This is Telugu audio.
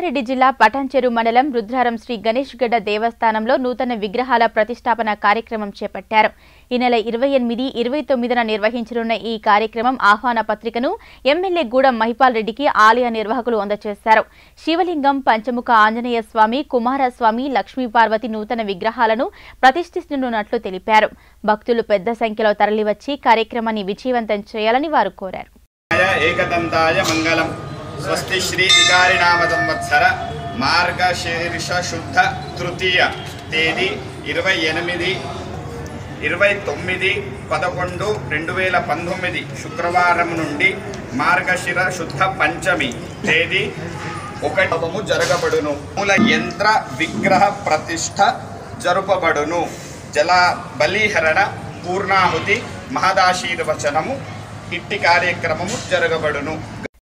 రంగారెడ్డి జిల్లా పటాన్చెరు మండలం రుద్రారం శ్రీ గణేష్ గడ్డ దేవస్థానంలో నూతన విగ్రహాల ప్రతిష్టాపన కార్యక్రమం చేపట్టారు ఈ నెల ఇరవై ఎనిమిది ఇరవై తొమ్మిదిన నిర్వహించనున్న ఈ కార్యక్రమం ఆహ్వాన పత్రికను ఎమ్మెల్యే గూడెం మహిపాల్ రెడ్డికి ఆలయ నిర్వాహకులు అందజేశారు శివలింగం పంచముఖ ఆంజనేయ స్వామి కుమారస్వామి లక్ష్మీ పార్వతి నూతన విగ్రహాలను ప్రతిష్ఠిస్తున్నట్లు తెలిపారు భక్తులు పెద్ద సంఖ్యలో తరలివచ్చి కార్యక్రమాన్ని విజయవంతం చేయాలని వారు కోరారు య ఏకదంతాయ మంగళం స్వస్తి శ్రీ వికారినామ సంవత్సర మార్గశీర్ష శుద్ధ తృతీయ తేదీ ఇరవై ఎనిమిది ఇరవై తొమ్మిది పదకొండు రెండు వేల పంతొమ్మిది శుక్రవారం నుండి మార్గశిర శుద్ధ పంచమి తేదీ ఒకటవము జరగబడును మూల యంత్ర విగ్రహ ప్రతిష్ఠ జరుపబడును జల బలీహరణ పూర్ణాహుతి మహదాశీర్వచనము ఇట్టి కార్యక్రమము జరగబడును